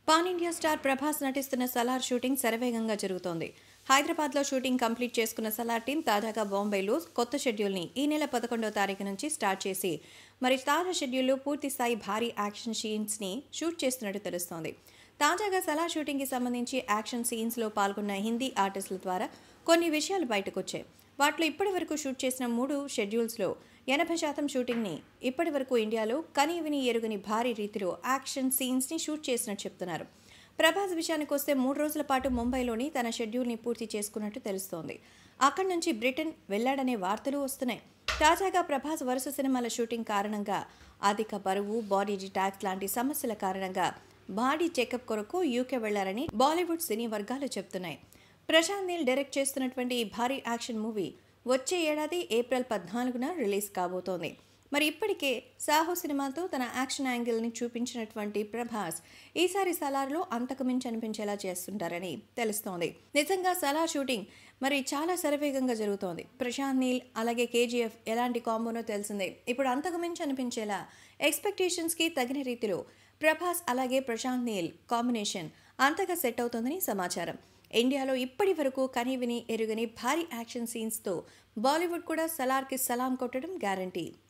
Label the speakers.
Speaker 1: pan India star Prabhas నటిస్తున్న Salaar shooting శరవేగంగా జరుగుతోంది హైదరాబాద్లో షూటింగ్ కంప్లీట్ చేసుకున్న సలార్ టీం తాజాగా బాంబేలో కొత్త షెడ్యూల్ని ఈ నెల పదకొండవ తారీఖు నుంచి స్టార్ట్ చేసి మరి తాజా షెడ్యూల్లో పూర్తి స్థాయి భారీ యాక్షన్ సీన్స్ని షూట్ చేస్తున్నట్టు తెలుస్తోంది తాజాగా సలార్ షూటింగ్కి సంబంధించి యాక్షన్ సీన్స్లో పాల్గొన్న హిందీ ఆర్టిస్టుల ద్వారా కొన్ని విషయాలు బయటకొచ్చాయి వాటిలో ఇప్పటి వరకు షూట్ చేసిన మూడు షెడ్యూల్స్లో ఎనభై శాతం షూటింగ్ని ఇప్పటి వరకు ఇండియాలో కని విని ఎరుగని భారీ రీతిలో యాక్షన్ సీన్స్ని షూట్ చేసినట్టు చెప్తున్నారు ప్రభాస్ విషయానికి వస్తే మూడు రోజుల పాటు ముంబైలోని తన షెడ్యూల్ని పూర్తి చేసుకున్నట్టు తెలుస్తోంది అక్కడి నుంచి బ్రిటన్ వెళ్లాడనే వార్తలు వస్తున్నాయి తాజాగా ప్రభాస్ వరుస సినిమాల షూటింగ్ కారణంగా అధిక బరువు బాడీ డిటాక్స్ లాంటి సమస్యల కారణంగా బాడీ చెకప్ కొరకు యూకే వెళ్లారని బాలీవుడ్ సినీ వర్గాలు చెప్తున్నాయి ప్రశాంత్ నీల్ డైరెక్ట్ చేస్తున్నటువంటి ఈ భారీ యాక్షన్ మూవీ వచ్చే ఏడాది ఏప్రిల్ పద్నాలుగున రిలీజ్ కాబోతోంది మరి ఇప్పటికే సాహో సినిమాతో తన యాక్షన్ యాంగిల్ని చూపించినటువంటి ప్రభాస్ ఈసారి సలార్లో అంతకు మించి అనిపించేలా చేస్తుంటారని తెలుస్తోంది నిజంగా సలార్ షూటింగ్ మరి చాలా శరవేగంగా జరుగుతోంది ప్రశాంత్ నీల్ అలాగే కేజీఎఫ్ ఎలాంటి కాంబోనో తెలిసిందే ఇప్పుడు అంతకు మించి అనిపించేలా ఎక్స్పెక్టేషన్స్కి తగిన రీతిలో ప్రభాస్ అలాగే ప్రశాంత్ నీల్ కాంబినేషన్ అంతగా సెట్ అవుతోందని సమాచారం ఇండియాలో ఇప్పటి వరకు కనీవిని ఎరుగని భారీ యాక్షన్ సీన్స్తో బాలీవుడ్ కూడా సలార్కి సలాం కొట్టడం గ్యారంటీ